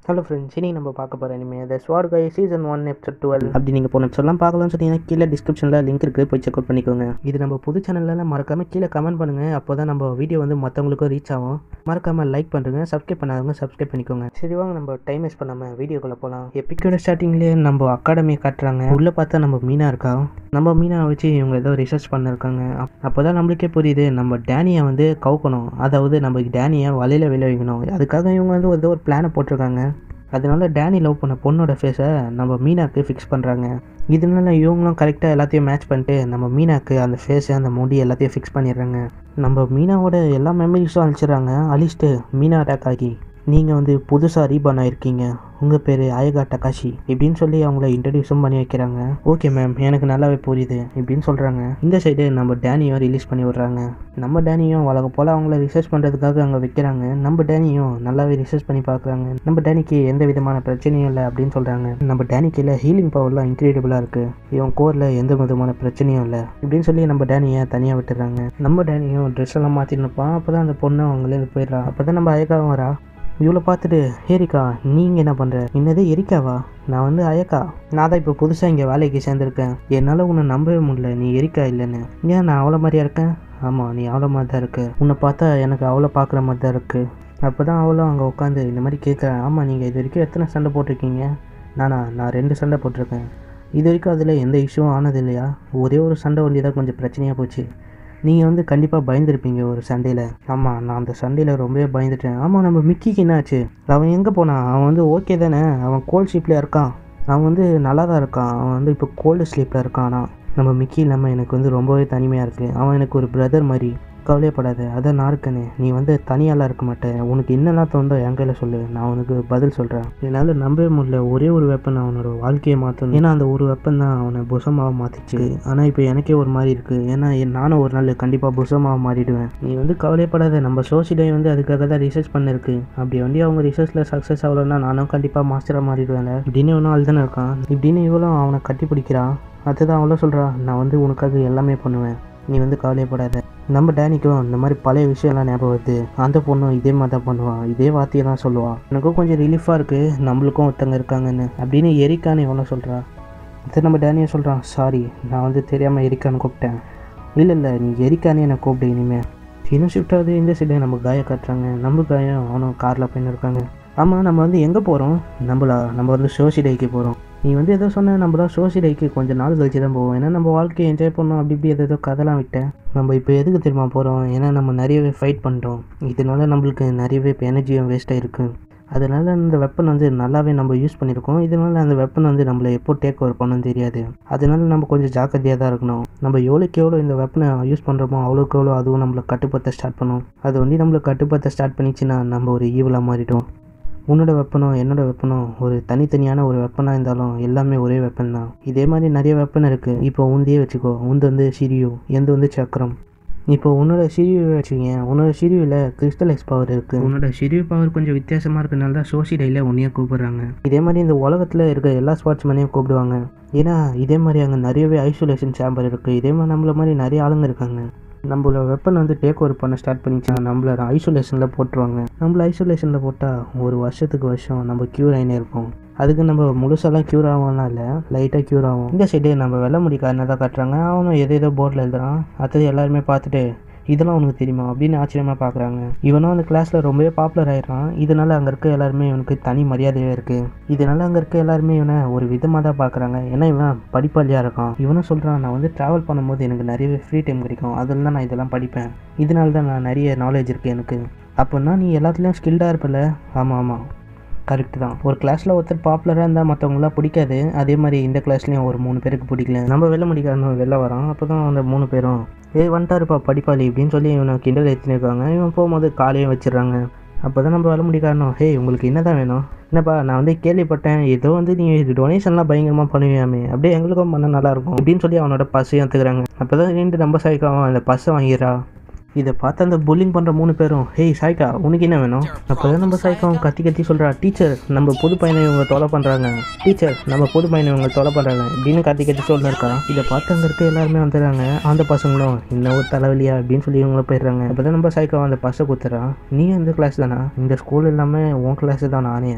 hello friends இனி நம்ம பார்க்க போகிற இனிமே த ஸ்வாட் guy season one episode twelve அப்படி நீங்கள் போன எபிசோட்லாம் பார்க்கலாம்னு சொன்னீங்கன்னா கீழே டிஸ்கிரிப்ஷனில் லிங்க் இருக்குது போய் செக் அவுட் பண்ணிக்கோங்க இது நம்ம புது சேனல்லாம் மறக்காமல் கீழே கமெண்ட் பண்ணுங்கள் அப்போ தான் நம்ம வீடியோ வந்து மற்றவங்களுக்கும் ரீச் ஆகும் மறக்காமல் லைக் பண்ணுறங்க சப்ஸ்கிரைப் பண்ணாதவங்க சப்ஸ்கிரைப் பண்ணிக்கோங்க சரி வாங்க நம்ம டைம் வேஸ்ட் பண்ணாமல் வீடியோக்குள்ளே போகலாம் எப்பிக்கோட ஸ்டார்டிங்லேயே நம்ம அகாடமி காட்டுறாங்க உள்ளே பார்த்தா நம்ம மீனா இருக்கா நம்ம மீனா வச்சு இவங்க ஏதோ ரிசர்ச் பண்ணிருக்காங்க அப்போ தான் நம்மளுக்கே புரியுது நம்ம டேனியை வந்து கவுக்கணும் அதாவது நம்ம டேனியை வலையில் வெளியே வைக்கணும் அதுக்காக இவங்க வந்து ஏதோ ஒரு பிளானை போட்டிருக்காங்க அதனால டேனி லவ் பண்ண பொண்ணோட ஃபேஸை நம்ம மீனாக்கு ஃபிக்ஸ் பண்ணுறாங்க இதனால இவங்களும் கரெக்டாக எல்லாத்தையும் மேட்ச் பண்ணிட்டு நம்ம மீனாக்கு அந்த ஃபேஸு அந்த முடி எல்லாத்தையும் ஃபிக்ஸ் பண்ணிடுறாங்க நம்ம மீனாவோட எல்லா மெமரிஸும் அழிச்சிடுறாங்க அழிச்சிட்டு மீனா அட்டாக் ஆகி நீங்கள் வந்து புதுசாக ரீபான் ஆயிருக்கீங்க உங்கள் பேர் அயகா டகாஷி இப்படின்னு சொல்லி அவங்கள இன்ட்ரடியூஸும் பண்ணி வைக்கிறாங்க ஓகே மேம் எனக்கு நல்லாவே புரியுது இப்படின்னு சொல்கிறாங்க இந்த சைடு நம்ம டேனியும் ரிலீஸ் பண்ணி விட்றாங்க நம்ம டேனியும் வழக்கம் போல் அவங்கள ரிசர்ச் பண்ணுறதுக்காக அங்கே வைக்கிறாங்க நம்ம டேனியும் நல்லாவே ரிசர்ச் பண்ணி பார்க்குறாங்க நம்ம டேனிக்கு எந்த விதமான பிரச்சனையும் இல்லை அப்படின்னு சொல்கிறாங்க நம்ம டேனிக்கில் ஹீலிங் பவர்லாம் இன்க்ரெடிபிளாக இருக்குது இவன் கோரில் எந்த விதமான பிரச்சனையும் இல்லை இப்படின்னு சொல்லி நம்ம டேனியை தனியாக விட்டுறாங்க நம்ம டேனியும் ட்ரெஸ் எல்லாம் மாற்றிட்டு இருப்பான் அப்போ தான் அந்த பொண்ணு அவங்களே போயிடுறா அப்போ தான் நம்ம அயக்காவும் வரா இவ்வளோ பார்த்துட்டு ஏரிக்கா நீங்கள் என்ன பண்ணுற என்னது எரிக்காவா நான் வந்து அயக்கா நான் தான் இப்போ புதுசாக இங்கே வேலைக்கு சேர்ந்துருக்கேன் என்னால் உன்னை நம்பவே முடியல நீ எரிக்கா இல்லைன்னு ஏன் நான் அவ்வளோ மாதிரியா இருக்கேன் ஆமாம் நீ அவ்வளோ மாதிரி தான் இருக்க உன்னை பார்த்தா எனக்கு அவ்வளோ பார்க்குற மாதிரி தான் இருக்குது அப்போ தான் அவ்வளோ அங்கே உட்காந்து இந்த மாதிரி கேட்குறேன் ஆமாம் நீங்கள் இது வரைக்கும் எத்தனை சண்டை போட்டிருக்கீங்க நானா நான் ரெண்டு சண்டை போட்டிருக்கேன் இது வரைக்கும் அதில் எந்த இஷ்யூவும் ஆனது இல்லையா ஒரே ஒரு சண்டை ஒண்டி தான் கொஞ்சம் பிரச்சனையாக போச்சு நீங்கள் வந்து கண்டிப்பாக பயந்துருப்பீங்க ஒரு சண்டையில் ஆமாம் நான் அந்த சண்டையில் ரொம்பவே பயந்துட்டேன் ஆமாம் நம்ம மிக்கிக்கு என்னாச்சு அவன் எங்கே போனான் அவன் வந்து ஓகே தானே அவன் கோல்ட் ஷீப்பில் இருக்கான் அவன் வந்து நல்லா தான் இருக்கான் அவன் வந்து இப்போ கோல்டு ஸ்லீப்பில் இருக்கான் ஆனால் நம்ம மிக்கி இல்லாமல் எனக்கு வந்து ரொம்பவே தனிமையாக இருக்குது அவன் எனக்கு ஒரு பிரதர் மாதிரி கவலையப்படாத அதான் நான் இருக்கேனே நீ வந்து தனியாலாம் இருக்க மாட்டேன் உனக்கு என்னெல்லாம் தோணுதோ என் கையில் சொல்லு நான் உனக்கு பதில் சொல்கிறேன் என்னால் நம்பவே முடியல ஒரே ஒரு வெப்பன் அவனோட வாழ்க்கையை மாற்றணும் ஏன்னா அந்த ஒரு வெப்பன் தான் அவனை புசமாக மாற்றிச்சு ஆனால் இப்போ எனக்கே ஒரு மாதிரி இருக்குது ஏன்னா என் நானும் ஒரு நாள் கண்டிப்பாக புசமாக மாறிடுவேன் நீ வந்து கவலையப்படாத நம்ம சோசிடை வந்து அதுக்காக தான் ரிசர்ச் பண்ணிருக்கு அப்படி வந்து அவங்க ரிசர்ச்சில் சக்ஸஸ் ஆகலன்னா நானும் கண்டிப்பாக மாஸ்டராக மாறிடுவேன்ல இப்படின்னு ஒன்றும் ஆள் தானே இருக்கான் இப்படின்னு இவளும் அவனை கட்டி பிடிக்கிறான் அதுதான் அவளோ சொல்கிறா நான் வந்து உனக்காக எல்லாமே பண்ணுவேன் நீ வந்து கவலையப்படாத நம்ம டேனிக்கும் இந்த மாதிரி பழைய விஷயம்லாம் ஞாபகம் வருது அந்த பொண்ணும் இதே மாதிரி தான் பண்ணுவான் இதே வார்த்தையை தான் சொல்லுவான் எனக்கும் கொஞ்சம் ரிலீஃபாக இருக்குது நம்மளுக்கும் ஒருத்தங்க இருக்காங்கன்னு அப்படின்னு எரிக்கான்னு எவ்வளோ சொல்கிறா அது நம்ம டேனியை சொல்கிறான் சாரி நான் வந்து தெரியாமல் எரிக்கான்னு கூப்பிட்டேன் இல்லை இல்லை நீ எரிக்கானே என்னை கூப்பிடு இனிமேல் இன்னும் ஷிஃப்ட் ஆகுது இந்த சைடு நம்ம காய காட்டுறாங்க நம்ம காயம் அவனும் காரில் போயின்னு இருக்காங்க ஆமாம் நம்ம வந்து எங்கே போகிறோம் நம்மளா நம்ம வந்து சோசிடைக்கு போகிறோம் நீ வந்து ஏதோ சொன்ன நம்மளாம் சோசிடைக்கு கொஞ்சம் நாள் கழிச்சு தான் போவோம் ஏன்னா நம்ம வாழ்க்கையை என்ஜாய் பண்ணோம் அப்படி இப்படி ஏதோ கதெல்லாம் விட்டேன் நம்ம இப்போ எதுக்கு தெரியுமா போகிறோம் ஏன்னா நம்ம நிறையவே ஃபைட் பண்ணிட்டோம் இதனால நம்மளுக்கு நிறையவே இப்போ எனர்ஜியும் வேஸ்ட் ஆகிருக்கு அதனால இந்த வெப்பன் வந்து நல்லாவே நம்ம யூஸ் பண்ணியிருக்கோம் இதனால அந்த வெப்பன் வந்து நம்மளை எப்போ டேக் ஓவர் பண்ணணும் தெரியாது அதனால நம்ம கொஞ்சம் ஜாக்கிரதையாக தான் இருக்கணும் நம்ம எவ்வளோக்கு எவ்வளோ இந்த வெப்பனை யூஸ் பண்ணுறோமோ அவ்வளோக்கு எவ்வளோ அதுவும் நம்மளை கட்டுப்படுத்த ஸ்டார்ட் பண்ணும் அது வந்து நம்மளை கட்டுப்படுத்த ஸ்டார்ட் பண்ணிச்சுன்னா நம்ம ஒரு ஈவலாக மாறிட்டோம் உன்னோட வெப்பனும் என்னோட வெப்பனும் ஒரு தனித்தனியான ஒரு வெப்பனாக இருந்தாலும் எல்லாமே ஒரே வெப்பன் தான் இதே மாதிரி நிறைய வெப்பன் இருக்குது இப்போ உந்தையே வச்சுக்கோ உந்து வந்து சிரியு எந்த வந்து சக்கரம் இப்போ உன்னோட சிரிவை வச்சுக்கங்க உன்னோட சிரிவில் கிறிஸ்டலைஸ் பவர் இருக்குது உன்னோட சிரிவு பவர் கொஞ்சம் வித்தியாசமாக இருக்கனால தான் சோசிடையில் உன்னையே கூப்பிடுறாங்க இதே மாதிரி இந்த உலகத்தில் இருக்க எல்லா ஸ்பாட்ஸ்மேனையும் கூப்பிடுவாங்க ஏன்னா இதே மாதிரி அங்கே நிறையவே ஐசோலேஷன் சேம்பர் இருக்குது இதே மாதிரி நம்மள மாதிரி நிறைய ஆளுங்க இருக்காங்க நம்மளோட வெப்பன் வந்து டேக் ஓவர் பண்ண ஸ்டார்ட் பண்ணிச்சுன்னா நம்மள ஐசோலேஷனில் போட்டுருவாங்க நம்மள ஐசோலேஷனில் போட்டால் ஒரு வருஷத்துக்கு வருஷம் நம்ம க்யூர் ஆகினே இருப்போம் அதுக்கு நம்ம முழுசாலாம் க்யூர் ஆகும்லாம் இல்லை லைட்டாக க்யூர் ஆகும் இந்த சைடு நம்ம வெள்ள முடிக்காரனை தான் காட்டுறாங்க அவனும் எதோ ஏதோ போர்டில் எழுதுறான் அடுத்தது எல்லாருமே பார்த்துட்டு இதெல்லாம் உனக்கு தெரியுமா அப்படின்னு ஆச்சரியமாக பார்க்குறாங்க இவனும் அந்த கிளாஸில் ரொம்பவே பாப்புலர் ஆயிடுறான் இதனால அங்கே இருக்க எல்லாருமே இவனுக்கு தனி மரியாதையே இருக்குது இதனால அங்கே இருக்க எல்லாருமே இவனை ஒரு விதமாக தான் பார்க்குறாங்க ஏன்னா இவன் படிப்பாளியாக இருக்கான் இவனும் சொல்கிறான் நான் வந்து ட்ராவல் பண்ணும்போது எனக்கு நிறையவே ஃப்ரீ டைம் கிடைக்கும் அதில் தான் நான் இதெல்லாம் படிப்பேன் இதனால தான் நான் நிறைய நாலேஜ் இருக்குது எனக்கு அப்படின்னா நீ எல்லாத்துலேயும் ஸ்கில்டாக இருப்பல ஆமாம் ஆமாம் கரெக்டு தான் ஒரு கிளாஸில் ஒருத்தர் பாப்புலராக இருந்தால் மற்றவங்களாம் பிடிக்காது அதே மாதிரி இந்த கிளாஸ்லேயும் ஒரு மூணு பேருக்கு பிடிக்கல நம்ம வெளில முடிக்காரனும் வெளில வரான் அப்போ தான் அந்த மூணு பேரும் ஏய் வந்துட்டாருப்பா படிப்பாளி இப்படின்னு சொல்லி இவனை கிண்டல் ஏற்றினிருக்காங்க இவன் போகும்போது காலையும் வச்சிடுறாங்க அப்போ தான் நம்ம வர முடிக்காரணும் ஹே உங்களுக்கு என்ன தான் வேணும் என்னப்பா நான் வந்து கேள்விப்பட்டேன் ஏதோ வந்து நீ டொனேஷன்லாம் பயங்கரமாக பண்ணுவியாமே அப்படியே எங்களுக்கும் பண்ண நல்லாயிருக்கும் அப்படின்னு சொல்லி அவனோட பஸ்ஸையும் எடுத்துக்கிறாங்க அப்போ தான் ரெண்டு நம்ம சாய்க்காவும் அந்த பஸ்ஸை வாங்கிடுறா இதை பார்த்து அந்த புல்லிங் பண்ணுற மூணு பேரும் ஹேய் சாய்க்கா உனக்கு என்ன வேணும் அப்போ தான் நம்ம சாய்க்காவும் கத்தி கத்தி சொல்கிறா டீச்சர் நம்ம புது பையனை இவங்க தொலை பண்ணுறாங்க டீச்சர் நம்ம புது பையனை இவங்க தொலை பண்ணுறாங்க அப்படின்னு கத்தி கத்தி சொல்லிருக்கா இதை பார்த்து அங்கே இருக்க எல்லாருமே வந்துடுறாங்க அந்த பசங்களும் இன்னும் ஒரு தலைவலியா அப்படின்னு சொல்லி இவங்களும் போயிடுறாங்க அப்போ தான் நம்ம சாய்க்காவும் அந்த பஸ்ஸை கொடுத்துறான் நீ இந்த கிளாஸ் தானா இந்த ஸ்கூல் இல்லாமல் உன் கிளாஸ் தான் நானே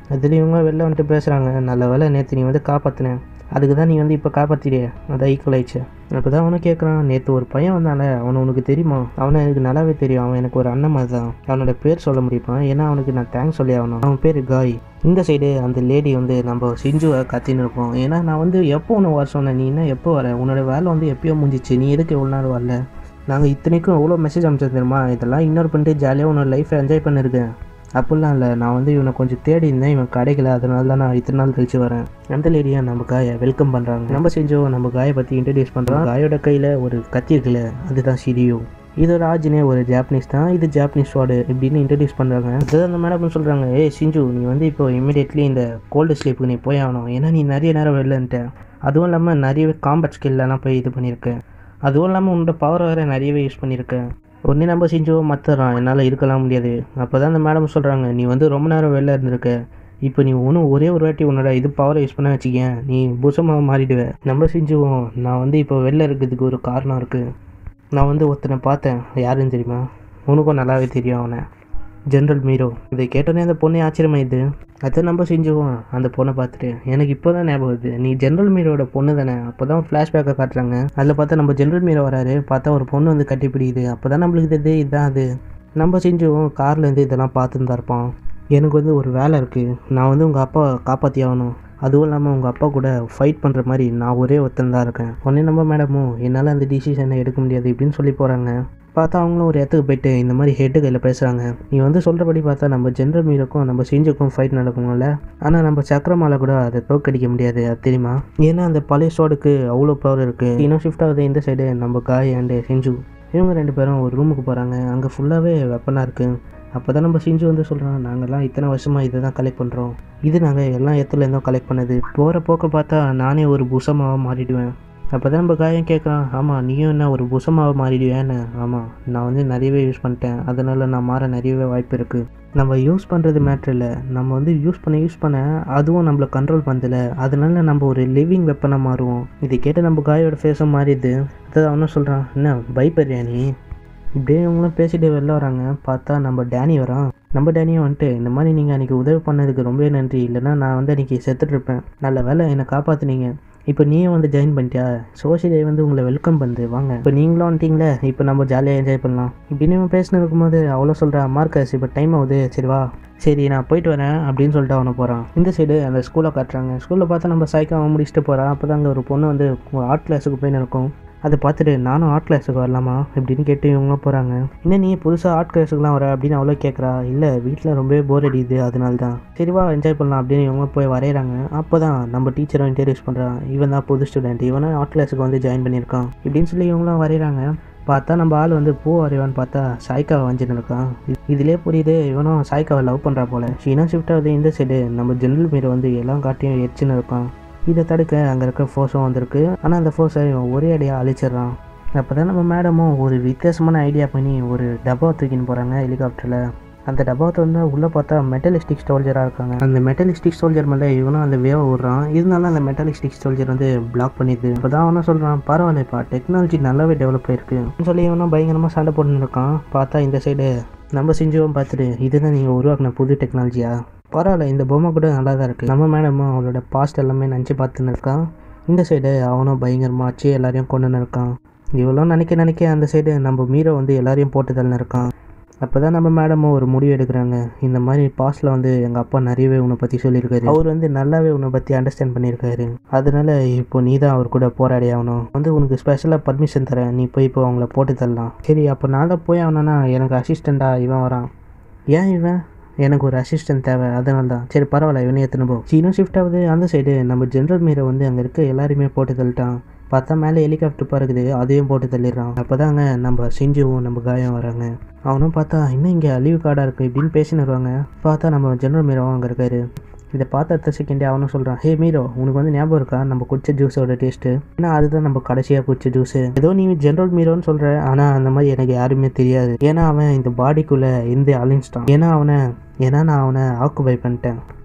அதில் இவங்க வெளில வந்துட்டு பேசுகிறாங்க நல்ல வேலை நேற்று நீ வந்து காப்பாற்றினேன் அதுக்கு தான் நீ வந்து இப்போ காப்பாற்றிடியே அதான் ஈக்குவல் ஆயிடுச்சு அப்போ தான் அவனும் கேட்குறான் நேற்று ஒரு பையன் வந்தானே அவனை உனக்கு தெரியுமா அவனை எனக்கு நல்லாவே தெரியும் அவன் எனக்கு ஒரு அண்ணன் மாதிரி தான் அவனோட பேர் சொல்ல முடியுமா ஏன்னா அவனுக்கு நான் தேங்க்ஸ் சொல்லி ஆகணும் அவன் பேர் காய் இந்த சைடு அந்த லேடி வந்து நம்ம சிஞ்சுவை கத்தின்னு இருப்போம் ஏன்னா நான் வந்து எப்போ உன்னை வர சொன்னேன் நீ என்ன எப்போ வர உன்னோட வேலை வந்து எப்பயோ முடிஞ்சிச்சு நீ எதுக்கு இவ்வளோ நாள் வரல நாங்கள் இத்தனைக்கும் எவ்வளோ மெசேஜ் அனுப்பிச்சது தெரியுமா இதெல்லாம் இக்னோர் பண்ணிட்டு ஜாலியாக உன்னோட லைஃப்பை என்ஜாய் பண்ணியிருக்கேன் அப்படிலாம் இல்லை நான் வந்து இவனை கொஞ்சம் தேடி இருந்தேன் இவன் கிடைக்கல அதனால தான் நான் இத்தனை நாள் கழிச்சு வரேன் அந்த லேடியை நம்ம காயை வெல்கம் பண்ணுறாங்க நம்ம செஞ்சோம் நம்ம காயை பற்றி இன்ட்ரடியூஸ் பண்ணுறோம் காயோட கையில் ஒரு கத்தி இருக்குல்ல அதுதான் சிரியோ இதோட ஆஜினே ஒரு ஜாப்பனீஸ் தான் இது ஜாப்பனீஸ் வார்டு இப்படின்னு இன்ட்ரடியூஸ் பண்ணுறாங்க அதுதான் அந்த மேடம் சொல்கிறாங்க ஏய் சிஞ்சு நீ வந்து இப்போ இமீடியட்லி இந்த கோல்டு ஸ்லீப்புக்கு நீ போய் ஆகணும் ஏன்னா நீ நிறைய நேரம் வெளிலன்ட்ட அதுவும் இல்லாமல் நிறையவே காம்பட் ஸ்கில்லலாம் போய் இது பண்ணியிருக்கேன் அதுவும் இல்லாமல் உன்னோட பவர் வேறு நிறையவே யூஸ் பண்ணியிருக்கேன் உடனே நம்ம செஞ்சோ மத்துறான் என்னால் இருக்கலாம் முடியாது அப்போ தான் அந்த மேடம் சொல்கிறாங்க நீ வந்து ரொம்ப நேரம் வெளில இருந்திருக்க இப்போ நீ ஒன்றும் ஒரே ஒரு வாட்டி உன்னோட இது பவரை யூஸ் பண்ண வச்சுக்கேன் நீ புசமாக மாறிடுவேன் நம்ம செஞ்சுவோம் நான் வந்து இப்போ வெளில இருக்கிறதுக்கு ஒரு காரணம் இருக்குது நான் வந்து ஒருத்தனை பார்த்தேன் யாருன்னு தெரியுமா உனக்கும் நல்லாவே தெரியும் அவனை ஜென்ரல் மீரோ இதை கேட்டோன்னே அந்த பொண்ணை ஆச்சரியமாயிடுது அதை நம்ம செஞ்சுவோம் அந்த பொண்ணை பார்த்துட்டு எனக்கு இப்போ தான் ஞாபகம் வருது நீ ஜென்ரல் மீரோட பொண்ணு தானே அப்போ தான் ஃப்ளாஷ்பேக்கை காட்டுறாங்க அதில் பார்த்தா நம்ம ஜென்ரல் மீரோ வராரு பார்த்தா ஒரு பொண்ணு வந்து கட்டி பிடிக்குது அப்போ தான் நம்மளுக்கு தெரியுது இதுதான் அது நம்ம செஞ்சுவோம் கார்லேருந்து இதெல்லாம் பார்த்துன்னு தான் இருப்போம் எனக்கு வந்து ஒரு வேலை இருக்குது நான் வந்து உங்கள் அப்பா காப்பாற்றி ஆகணும் அதுவும் இல்லாமல் உங்கள் அப்பா கூட ஃபைட் பண்ணுற மாதிரி நான் ஒரே ஒருத்தன் தான் இருக்கேன் உடனே நம்ம மேடமும் என்னால் அந்த டிசிஷனை எடுக்க முடியாது இப்படின்னு சொல்லி போகிறாங்க பார்த்தா அவங்களும் ஒரு இடத்துக்கு போயிட்டு இந்த மாதிரி ஹெட்டு கையில் பேசுகிறாங்க நீ வந்து சொல்கிறபடி பார்த்தா நம்ம ஜென்ரல் மீருக்கும் நம்ம செஞ்சுக்கும் ஃபைட் நடக்கும்ல ஆனால் நம்ம சக்கரமால கூட அதை தோக்கடிக்க முடியாது அது தெரியுமா ஏன்னா அந்த பழைய ஸ்வாடுக்கு அவ்வளோ பவர் இருக்குது இன்னும் ஷிஃப்ட் ஆகுது இந்த சைடு நம்ம காய் அண்டு செஞ்சு இவங்க ரெண்டு பேரும் ஒரு ரூமுக்கு போகிறாங்க அங்கே ஃபுல்லாகவே வெப்பனாக இருக்குது அப்போ தான் நம்ம செஞ்சு வந்து சொல்கிறோம் நாங்கள்லாம் இத்தனை வருஷமாக இதை தான் கலெக்ட் பண்ணுறோம் இது நாங்கள் எல்லா இடத்துல இருந்தும் கலெக்ட் பண்ணது போகிற போக்க பார்த்தா நானே ஒரு புசமாக மாறிடுவேன் அப்போ தான் நம்ம காயம் கேட்குறான் ஆமாம் நீயும் என்ன ஒரு புசமாக மாறிடுவேன்னு ஆமாம் நான் வந்து நிறையவே யூஸ் பண்ணிட்டேன் அதனால் நான் மாற நிறையவே வாய்ப்பு இருக்குது நம்ம யூஸ் பண்ணுறது மேட்ரு இல்லை நம்ம வந்து யூஸ் பண்ண யூஸ் பண்ண அதுவும் நம்மளை கண்ட்ரோல் பண்ணதில்ல அதனால நம்ம ஒரு லிவிங் வெப்பனாக மாறுவோம் இதை கேட்டு நம்ம காயோட ஃபேஸும் மாறிடுது அதாவது அவனும் சொல்கிறான் என்ன பயப்படுறியா நீ இப்படியே இவங்களும் பேசிட்டு வெளில வராங்க பார்த்தா நம்ம டேனி வரான் நம்ம டேனியும் வந்துட்டு இந்த மாதிரி நீங்கள் அன்றைக்கி உதவி பண்ணதுக்கு ரொம்பவே நன்றி இல்லைன்னா நான் வந்து அன்றைக்கி செத்துட்டு இருப்பேன் நல்ல வேலை என்னை காப்பாற்றுனீங்க இப்போ நீயும் வந்து ஜாயின் பண்ணிட்டியா சோஷியலே வந்து உங்களை வெல்கம் பண்ணுது வாங்க இப்போ நீங்களும் வந்துட்டீங்களே இப்போ நம்ம ஜாலியாக என்ஜாய் பண்ணலாம் இப்படின்னு இவன் பேசினு இருக்கும்போது அவ்வளோ சொல்கிறா மார்க்கஸ் இப்போ டைம் ஆகுது சரி வா சரி நான் போயிட்டு வரேன் அப்படின்னு சொல்லிட்டு அவனை போகிறான் இந்த சைடு அந்த ஸ்கூலை காட்டுறாங்க ஸ்கூலில் பார்த்தா நம்ம சைக்கோ அவன் முடிச்சுட்டு போகிறான் அப்போ தான் அங்கே ஒரு பொண்ணு வந்து ஆர்ட் கிளாஸுக்கு போய் இருக்கும் அதை பார்த்துட்டு நானும் ஆர்ட் கிளாஸுக்கு வரலாமா அப்படின்னு கேட்டு இவங்க போகிறாங்க என்ன நீ புதுசாக ஆர்ட் கிளாஸுக்குலாம் வர அப்படின்னு அவ்வளோ கேட்குறா இல்லை வீட்டில் ரொம்பவே போர் அடிக்குது அதனால தான் சரிவா என்ஜாய் பண்ணலாம் அப்படின்னு இவங்க போய் வரைகிறாங்க அப்போ தான் நம்ம டீச்சரும் இன்ட்ரடியூஸ் பண்ணுறான் இவன் தான் புது ஸ்டூடெண்ட் இவனும் ஆர்ட் கிளாஸுக்கு வந்து ஜாயின் பண்ணியிருக்கான் இப்படின்னு சொல்லி இவங்களும் வரைகிறாங்க பார்த்தா நம்ம ஆள் வந்து பூ வரைவான்னு பார்த்தா சாய்க்காவை வஞ்சின்னு இருக்கான் இதிலே புரியுது இவனும் சாய்க்காவை லவ் பண்ணுறா போல ஷீனா ஷிஃப்ட் ஆகுது இந்த சைடு நம்ம ஜெனரல் மீரை வந்து எல்லாம் காட்டியும் எரிச்சுன்னு இருக்கான் இதை தடுக்க அங்கே இருக்க ஃபோர்ஸும் வந்திருக்கு ஆனால் அந்த ஃபோர்ஸை இவன் ஒரே அடியாக அழிச்சிடுறான் அப்போ தான் நம்ம மேடமும் ஒரு வித்தியாசமான ஐடியா பண்ணி ஒரு டப்பா தூக்கின்னு போகிறாங்க ஹெலிகாப்டரில் அந்த டப்பாவை வந்து உள்ளே பார்த்தா மெட்டலிஸ்டிக் சோல்ஜராக இருக்காங்க அந்த மெட்டலிஸ்டிக் சோல்ஜர் மேலே இவனும் அந்த வேவை விடுறான் இருந்தாலும் அந்த மெட்டலிஸ்டிக் சோல்ஜர் வந்து பிளாக் பண்ணிடுது இப்போ தான் அவனும் சொல்கிறான் பரவாயில்லப்பா டெக்னாலஜி நல்லாவே டெவலப் ஆயிருக்கு சொல்லி இவனும் பயங்கரமாக சண்டை போட்டுன்னு இருக்கான் பார்த்தா இந்த சைடு நம்ம செஞ்சவன் பார்த்துட்டு இதுதான் நீங்கள் உருவாக்குன புது டெக்னாலஜியா பரவாயில்ல இந்த பொம்மை கூட நல்லா தான் இருக்குது நம்ம மேடமும் அவளோட பாஸ்ட் எல்லாமே நினச்சி பார்த்துன்னு இருக்கான் இந்த சைடு அவனும் பயங்கரமாக ஆச்சு எல்லாரையும் கொண்டுன்னு இருக்கான் இவ்வளோ நினைக்க நினைக்க அந்த சைடு நம்ம மீரை வந்து எல்லாரையும் போட்டு தள்ளின்னு இருக்கான் அப்போ தான் நம்ம மேடமும் ஒரு முடிவு எடுக்கிறாங்க இந்த மாதிரி பாஸ்டில் வந்து எங்கள் அப்பா நிறையவே உன்னை பற்றி சொல்லியிருக்காரு அவர் வந்து நல்லாவே உன்னை பற்றி அண்டர்ஸ்டாண்ட் பண்ணியிருக்காரு அதனால இப்போ நீ தான் அவர் கூட போராடி ஆகணும் வந்து உனக்கு ஸ்பெஷலாக பர்மிஷன் தரேன் நீ போய் இப்போ அவங்கள போட்டு தள்ளலாம் சரி அப்போ நான் தான் போய் ஆகணும்னா எனக்கு அசிஸ்டண்ட்டாக இவன் வரான் ஏன் இவன் எனக்கு ஒரு அசிஸ்டன்ட் தேவை அதனால தான் சரி பரவாயில்ல இவனே எத்தனை போ சீனும் ஷிஃப்ட் ஆகுது அந்த சைடு நம்ம ஜென்ரல் மீரை வந்து அங்கே இருக்க எல்லாருமே போட்டு தள்ளிட்டான் பார்த்தா மேலே ஹெலிகாப்டர் பறக்குது அதையும் போட்டு தள்ளிடுறான் அப்போ தாங்க நம்ம செஞ்சுவும் நம்ம காயம் வராங்க அவனும் பார்த்தா இன்னும் இங்கே அழிவு கார்டாக இருக்குது இப்படின்னு பேசின்னு வருவாங்க பார்த்தா நம்ம ஜென்ரல் மீரோவும் அங்கே இருக்காரு இதை பார்த்த அடுத்த செகண்டே அவனும் சொல்கிறான் ஹே மீரோ உனக்கு வந்து ஞாபகம் இருக்கா நம்ம குடிச்ச ஜூஸோட டேஸ்ட்டு ஏன்னா அதுதான் நம்ம கடைசியாக குடிச்ச ஜூஸு ஏதோ நீ ஜென்ரல் மீரோன்னு சொல்கிற ஆனால் அந்த மாதிரி எனக்கு யாருமே தெரியாது ஏன்னா அவன் இந்த பாடிக்குள்ளே இருந்து அழிஞ்சிட்டான் ஏன்னா அவனை ஏன்னா நான் அவனை ஆக்குபை பண்ணிட்டேன்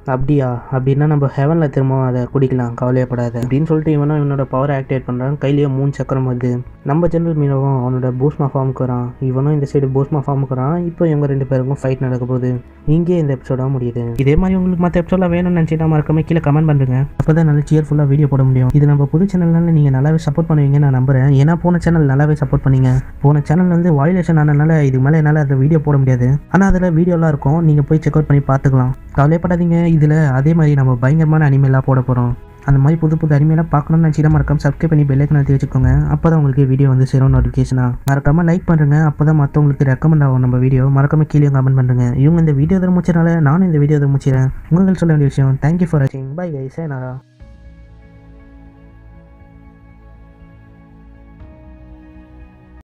அப்படியா அப்படின்னா நம்ம ஹெவனில் திரும்பவும் அதை குடிக்கலாம் கவலையப்படாத அப்படின்னு சொல்லிட்டு இவனும் இவனோட பவரை ஆக்டிவேட் பண்ணுறான் கையிலேயே மூணு சக்கரம் வருது நம்ம ஜென்ரல் மீனவும் அவனோட பூஸ்மா ஃபார்முக்கு வரான் இவனும் இந்த சைடு பூஸ்மா ஃபார்முக்கு வரான் இப்போ இவங்க ரெண்டு பேருக்கும் ஃபைட் நடக்க போகுது இங்கே இந்த எபிசோட முடியுது இதே மாதிரி உங்களுக்கு மற்ற எபிசோட வேணும்னு நினச்சிட்டா மறக்காம கீழே கமெண்ட் பண்ணுங்க அப்போ தான் நல்லா சியர்ஃபுல்லாக வீடியோ போட முடியும் இது நம்ம புது சேனல்னால நீங்கள் நல்லாவே சப்போர்ட் பண்ணுவீங்கன்னு நான் நம்புறேன் ஏன்னா போன சேனல் நல்லாவே சப்போர்ட் பண்ணீங்க போன சேனல் வந்து வாயிலேஷன் ஆனதுனால இதுக்கு மேலே என்னால் அந்த வீடியோ போட முடியாது ஆனால் அதில் வீடியோலாம் இருக்கும் நீங்கள் போய் செக் அவுட் பண்ணி பார்த்துக்கலாம் கவலைப்படாதீங்க இதில் அதே மாதிரி நம்ம பயங்கரமான அனிமேலாம் போட போகிறோம் அந்த மாதிரி புது புது அனிமேலாம் பார்க்கணும்னு நினச்சிட்டா மறக்காம சப்ஸ்கிரைப் பண்ணி பெல்லைக்கன் அழுத்தி வச்சுக்கோங்க அப்போ தான் உங்களுக்கு வீடியோ வந்து சேரும் நோட்டிஃபிகேஷனாக மறக்காமல் லைக் பண்ணுறேங்க அப்போ தான் மற்றவங்களுக்கு ரெக்கமெண்ட் ஆகும் நம்ம வீடியோ மறக்காம கீழே கமெண்ட் பண்ணுங்க இவங்க இந்த வீடியோ தர முடிச்சனால நானும் இந்த வீடியோ தர முடிச்சிடறேன் உங்களுக்கு சொல்ல வேண்டிய விஷயம் தேங்க்யூ ஃபார் வாட்சிங் பை கைஸ் ஏனாரா